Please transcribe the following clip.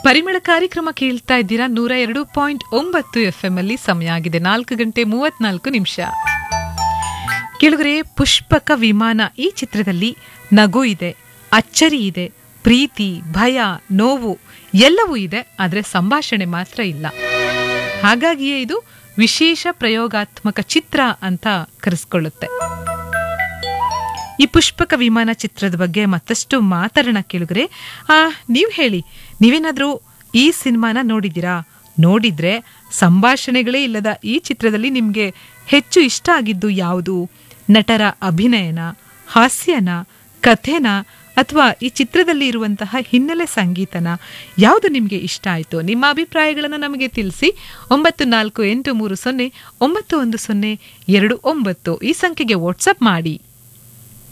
ಪರಿಮಳ ಕಾರ್ಯಕ್ರಮ ಕೇಳ್ತಾ ಇದ್ದೀರಾ ನೂರ ಎರಡು ಪಾಯಿಂಟ್ ಒಂಬತ್ತು ಎಫ್ ಎಂ ಅಲ್ಲಿ ಸಮಯ ಆಗಿದೆ ನಾಲ್ಕು ಗಂಟೆ ಮೂವತ್ನಾಲ್ಕು ನಿಮಿಷ ಕೆಳಗರೆ ಪುಷ್ಪಕ ವಿಮಾನ ಈ ಚಿತ್ರದಲ್ಲಿ ನಗು ಇದೆ ಅಚ್ಚರಿ ಇದೆ ಪ್ರೀತಿ ಭಯ ನೋವು ಎಲ್ಲವೂ ಇದೆ ಆದರೆ ಸಂಭಾಷಣೆ ಮಾತ್ರ ಇಲ್ಲ ಹಾಗಾಗಿಯೇ ಇದು ವಿಶೇಷ ಪ್ರಯೋಗಾತ್ಮಕ ಚಿತ್ರ ಅಂತ ಕರೆಸ್ಕೊಳ್ಳುತ್ತೆ ಈ ಪುಷ್ಪಕ ವಿಮಾನ ಚಿತ್ರದ ಬಗ್ಗೆ ಮತ್ತಷ್ಟು ಮಾತಾಡೋಣ ಕೇಳಿದ್ರೆ ಆ ನೀವು ಹೇಳಿ ನೀವೇನಾದ್ರೂ ಈ ಸಿನಿಮಾನ ನೋಡಿದ್ದೀರಾ ನೋಡಿದ್ರೆ ಸಂಭಾಷಣೆಗಳೇ ಇಲ್ಲದ ಈ ಚಿತ್ರದಲ್ಲಿ ನಿಮಗೆ ಹೆಚ್ಚು ಇಷ್ಟ ಆಗಿದ್ದು ಯಾವುದು ನಟರ ಅಭಿನಯನ ಹಾಸ್ಯನ ಕಥೆನ ಅಥವಾ ಈ ಚಿತ್ರದಲ್ಲಿ ಇರುವಂತಹ ಹಿನ್ನೆಲೆ ಸಂಗೀತನ ಯಾವುದು ನಿಮಗೆ ಇಷ್ಟ ಆಯಿತು ನಿಮ್ಮ ಅಭಿಪ್ರಾಯಗಳನ್ನು ನಮಗೆ ತಿಳಿಸಿ ಒಂಬತ್ತು ನಾಲ್ಕು ಎಂಟು ಮೂರು ಸೊನ್ನೆ ಒಂಬತ್ತು ಒಂದು ಸೊನ್ನೆ ಎರಡು ಒಂಬತ್ತು ಈ ಸಂಖ್ಯೆಗೆ ವಾಟ್ಸಪ್ ಮಾಡಿ